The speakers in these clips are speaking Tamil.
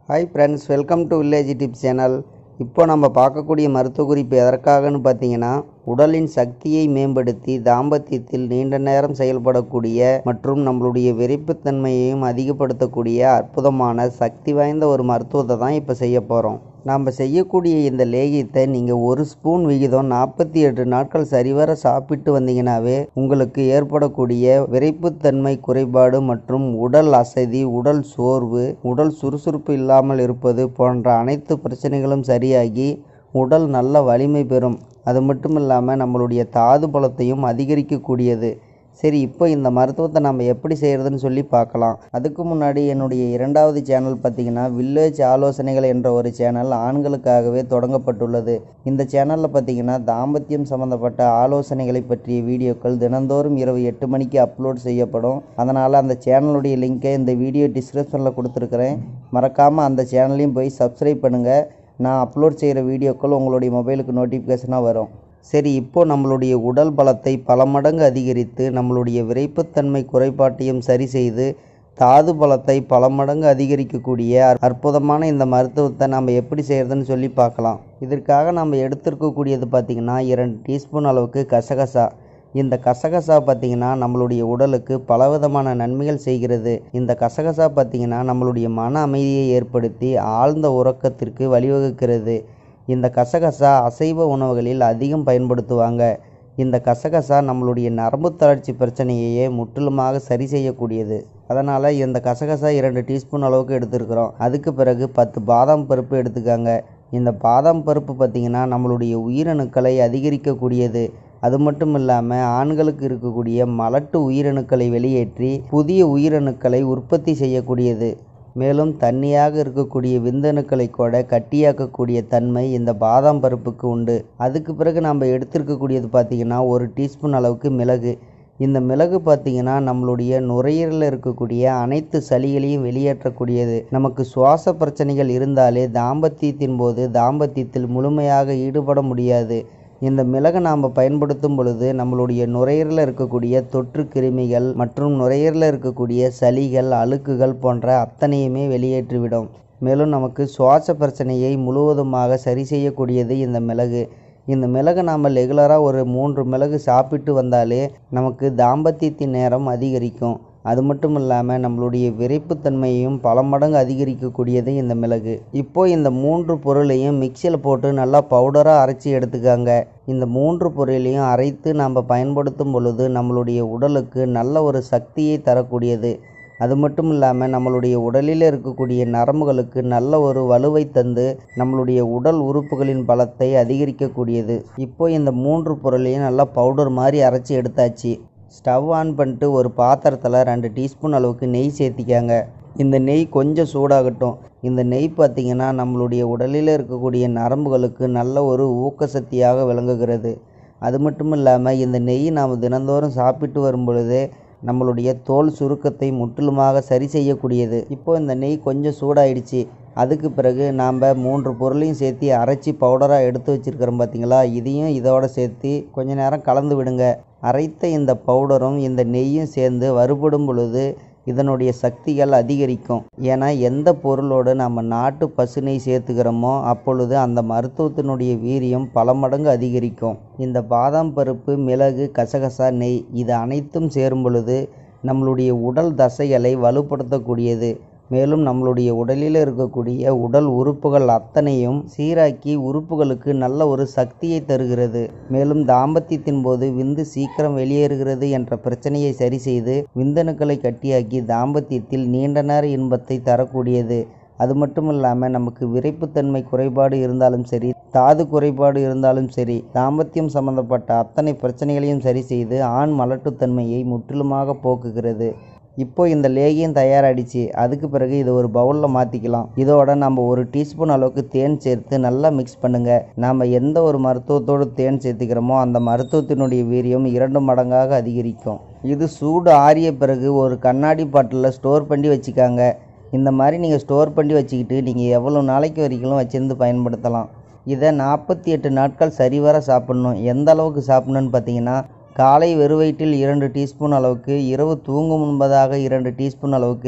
hi friends welcome to village tips channel இப்போ நம்ம பார்க்கக்கூடிய மருத்துவ குறிப்பு எதற்காகன்னு பார்த்தீங்கன்னா உடலின் சக்தியை மேம்படுத்தி தாம்பத்தியத்தில் நீண்ட நேரம் செயல்படக்கூடிய மற்றும் நம்மளுடைய விரைப்புத்தன்மையையும் அதிகப்படுத்தக்கூடிய அற்புதமான சக்தி வாய்ந்த ஒரு மருத்துவத்தை தான் இப்போ செய்ய போகிறோம் நாம் செய்யக்கூடிய இந்த லேகியத்தை நீங்கள் ஒரு ஸ்பூன் விகிதம் நாற்பத்தி எட்டு நாட்கள் சரிவர சாப்பிட்டு வந்தீங்கன்னாவே உங்களுக்கு ஏற்படக்கூடிய விரைப்புத்தன்மை குறைபாடு மற்றும் உடல் அசதி உடல் சோர்வு உடல் சுறுசுறுப்பு இல்லாமல் இருப்பது போன்ற அனைத்து பிரச்சனைகளும் சரியாகி உடல் நல்ல வலிமை பெறும் அது மட்டும் இல்லாமல் நம்மளுடைய தாது பலத்தையும் அதிகரிக்கக்கூடியது சரி இப்போ இந்த மருத்துவத்தை நம்ம எப்படி செய்கிறதுன்னு சொல்லி பார்க்கலாம் அதுக்கு முன்னாடி என்னுடைய இரண்டாவது சேனல் பார்த்திங்கன்னா வில்லேஜ் ஆலோசனைகள் என்ற ஒரு சேனல் ஆண்களுக்காகவே தொடங்கப்பட்டுள்ளது இந்த சேனலில் பார்த்திங்கன்னா தாம்பத்தியம் சம்மந்தப்பட்ட ஆலோசனைகளை பற்றிய வீடியோக்கள் தினந்தோறும் இரவு எட்டு மணிக்கு அப்லோட் செய்யப்படும் அதனால் அந்த சேனலுடைய லிங்கை இந்த வீடியோ டிஸ்கிரிப்ஷனில் கொடுத்துருக்குறேன் மறக்காமல் அந்த சேனலையும் போய் சப்ஸ்கிரைப் பண்ணுங்கள் நான் அப்லோட் செய்கிற வீடியோக்கள் உங்களுடைய மொபைலுக்கு நோட்டிஃபிகேஷனாக வரும் சரி இப்போ நம்மளுடைய உடல் பலத்தை பல மடங்கு அதிகரித்து நம்மளுடைய விரைப்புத்தன்மை குறைபாட்டையும் சரி செய்து தாது பலத்தை பல மடங்கு அதிகரிக்கக்கூடிய அற்புதமான இந்த மருத்துவத்தை நம்ம எப்படி செய்கிறதுன்னு சொல்லி பார்க்கலாம் இதற்காக நம்ம எடுத்திருக்கக்கூடியது பார்த்திங்கன்னா இரண்டு டீஸ்பூன் அளவுக்கு கசகசா இந்த கசகசா பார்த்திங்கன்னா நம்மளுடைய உடலுக்கு பலவிதமான நன்மைகள் செய்கிறது இந்த கசகசா பார்த்திங்கன்னா நம்மளுடைய மன அமைதியை ஏற்படுத்தி ஆழ்ந்த உறக்கத்திற்கு வழிவகுக்கிறது இந்த கசகசா அசைவ உணவுகளில் அதிகம் பயன்படுத்துவாங்க இந்த கசகசா நம்மளுடைய நரம்பு தளர்ச்சி பிரச்சனையையே முற்றிலுமாக சரி செய்யக்கூடியது அதனால் இந்த கசகசா இரண்டு டீஸ்பூன் அளவுக்கு எடுத்துருக்குறோம் அதுக்கு பிறகு பத்து பாதாம் பருப்பு எடுத்துக்காங்க இந்த பாதாம் பருப்பு பார்த்திங்கன்னா நம்மளுடைய உயிரணுக்களை அதிகரிக்கக்கூடியது அது மட்டும் இல்லாமல் ஆண்களுக்கு இருக்கக்கூடிய மலட்டு உயிரணுக்களை வெளியேற்றி புதிய உயிரணுக்களை உற்பத்தி செய்யக்கூடியது மேலும் தண்ணியாக இருக்கக்கூடிய விந்தணுக்களை கூட கட்டியாக்கக்கூடிய தன்மை இந்த பாதாம் பருப்புக்கு உண்டு அதுக்கு பிறகு நம்ம எடுத்திருக்கக்கூடியது பார்த்திங்கன்னா ஒரு டீஸ்பூன் அளவுக்கு மிளகு இந்த மிளகு பார்த்திங்கன்னா நம்மளுடைய நுரையீரலில் இருக்கக்கூடிய அனைத்து சளிகளையும் வெளியேற்றக்கூடியது நமக்கு சுவாச பிரச்சனைகள் இருந்தாலே தாம்பத்தியத்தின் போது தாம்பத்தியத்தில் முழுமையாக ஈடுபட முடியாது இந்த மிளகை நாம் பயன்படுத்தும் பொழுது நம்மளுடைய நுரையீரலில் இருக்கக்கூடிய தொற்று கிருமிகள் மற்றும் நுரையீரலில் இருக்கக்கூடிய சளிகள் அழுக்குகள் போன்ற அத்தனையுமே வெளியேற்றிவிடும் மேலும் நமக்கு சுவாச பிரச்சனையை முழுவதுமாக சரி செய்யக்கூடியது இந்த மிளகு இந்த மிளகு நாம் ரெகுலராக ஒரு மூன்று மிளகு சாப்பிட்டு வந்தாலே நமக்கு தாம்பத்தியத்தின் நேரம் அதிகரிக்கும் அது மட்டும் இல்லாமல் நம்மளுடைய விரைப்புத்தன்மையையும் பல மடங்கு அதிகரிக்கக்கூடியது இந்த மிளகு இப்போ இந்த மூன்று பொருளையும் மிக்சியில் போட்டு நல்லா பவுடராக அரைச்சி எடுத்துக்காங்க இந்த மூன்று பொருளையும் அரைத்து நாம் பயன்படுத்தும் பொழுது நம்மளுடைய உடலுக்கு நல்ல ஒரு சக்தியை தரக்கூடியது அது மட்டும் இல்லாமல் நம்மளுடைய உடலில் இருக்கக்கூடிய நரம்புகளுக்கு நல்ல ஒரு வலுவை தந்து நம்மளுடைய உடல் உறுப்புகளின் பலத்தை அதிகரிக்கக்கூடியது இப்போ இந்த மூன்று பொருளையும் நல்லா பவுடர் மாதிரி அரைச்சி எடுத்தாச்சு ஸ்டவ் ஆன் பண்ணிட்டு ஒரு பாத்திரத்தில் ரெண்டு டீஸ்பூன் அளவுக்கு நெய் சேர்த்திக்காங்க இந்த நெய் கொஞ்சம் சூடாகட்டும் இந்த நெய் பார்த்திங்கன்னா நம்மளுடைய உடலில் இருக்கக்கூடிய நரம்புகளுக்கு நல்ல ஒரு ஊக்க சக்தியாக விளங்குகிறது அது மட்டும் இல்லாமல் இந்த நெய் நாம் தினந்தோறும் சாப்பிட்டு வரும் பொழுதே நம்மளுடைய தோல் சுருக்கத்தை முற்றிலுமாக சரி செய்யக்கூடியது இப்போ இந்த நெய் கொஞ்சம் சூடாயிடுச்சு அதுக்கு பிறகு நாம் மூன்று பொருளையும் சேர்த்து அரைச்சி பவுடராக எடுத்து வச்சுருக்கிறோம் பார்த்தீங்களா இதையும் இதோட சேர்த்து கொஞ்ச நேரம் கலந்து விடுங்க அரைத்த இந்த பவுடரும் இந்த நெய்யும் சேர்ந்து வறுபடும் பொழுது இதனுடைய சக்திகள் அதிகரிக்கும் ஏன்னா எந்த பொருளோடு நம்ம நாட்டு பசுனை சேர்த்துக்கிறோமோ அப்பொழுது அந்த மருத்துவத்தினுடைய வீரியம் பல மடங்கு அதிகரிக்கும் இந்த பாதாம் பருப்பு மிளகு கசகசா நெய் இது அனைத்தும் சேரும் பொழுது நம்மளுடைய உடல் தசைகளை வலுப்படுத்தக்கூடியது மேலும் நம்மளுடைய உடலில் இருக்கக்கூடிய உடல் உறுப்புகள் அத்தனையும் சீராக்கி உறுப்புகளுக்கு நல்ல ஒரு சக்தியை தருகிறது மேலும் தாம்பத்தியத்தின் போது விந்து சீக்கிரம் வெளியேறுகிறது என்ற பிரச்சனையை சரி செய்து விந்தணுக்களை கட்டியாக்கி தாம்பத்தியத்தில் நீண்ட நேர இன்பத்தை தரக்கூடியது அது மட்டும் இல்லாமல் நமக்கு விரைப்புத்தன்மை குறைபாடு இருந்தாலும் சரி தாது குறைபாடு இருந்தாலும் சரி தாம்பத்தியம் சம்பந்தப்பட்ட அத்தனை பிரச்சனைகளையும் சரி செய்து ஆண் மலட்டுத்தன்மையை முற்றிலுமாக போக்குகிறது இப்போ இந்த லேகியம் தயாராகிடுச்சு அதுக்கு பிறகு இதை ஒரு பவுலில் மாற்றிக்கலாம் இதோட நம்ம ஒரு டீஸ்பூன் அளவுக்கு தேன் சேர்த்து நல்லா மிக்ஸ் பண்ணுங்கள் நாம் எந்த ஒரு மருத்துவத்தோடு தேன் சேர்த்துக்கிறோமோ அந்த மருத்துவத்தினுடைய வீரியம் இரண்டு மடங்காக அதிகரிக்கும் இது சூடு ஆறிய பிறகு ஒரு கண்ணாடி பாட்டிலில் ஸ்டோர் பண்ணி வச்சுக்காங்க இந்த மாதிரி நீங்கள் ஸ்டோர் பண்ணி வச்சுக்கிட்டு நீங்கள் எவ்வளோ நாளைக்கு வரைக்கும் வச்சுருந்து பயன்படுத்தலாம் இதை நாற்பத்தி எட்டு நாட்கள் சரிவர சாப்பிட்ணும் எந்த அளவுக்கு சாப்பிட்ணுன்னு பார்த்தீங்கன்னா காலை வெறுவயிற்றில் இரண்டு டீஸ்பூன் அளவுக்கு இரவு தூங்கும் முன்பதாக இரண்டு டீஸ்பூன் அளவுக்கு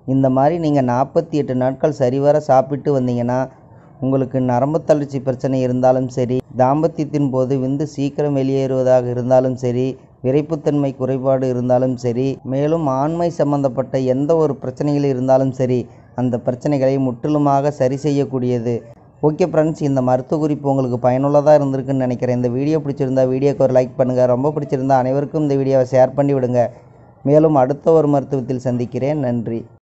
இந்த மாதிரி நீங்கள் நாற்பத்தி எட்டு நாட்கள் சரிவர சாப்பிட்டு வந்தீங்கன்னா உங்களுக்கு நரம்பு தளர்ச்சி பிரச்சனை இருந்தாலும் சரி தாம்பத்தியத்தின் போது விந்து சீக்கிரம் வெளியேறுவதாக இருந்தாலும் சரி விரைப்புத்தன்மை குறைபாடு இருந்தாலும் சரி மேலும் ஆண்மை சம்பந்தப்பட்ட எந்த ஒரு பிரச்சனைகள் இருந்தாலும் சரி அந்த பிரச்சனைகளை முற்றிலுமாக சரி செய்யக்கூடியது ஓகே ஃப்ரெண்ட்ஸ் இந்த மருத்துவ குறிப்பு உங்களுக்கு பயனுள்ளதாக இருந்திருக்குன்னு நினைக்கிறேன் இந்த வீடியோ பிடிச்சிருந்தா வீடியோக்கு ஒரு லைக் பண்ணுங்கள் ரொம்ப பிடிச்சிருந்தா அனைவருக்கும் இந்த வீடியோவை ஷேர் பண்ணி விடுங்க மேலும் அடுத்த ஒரு மருத்துவத்தில் சந்திக்கிறேன் நன்றி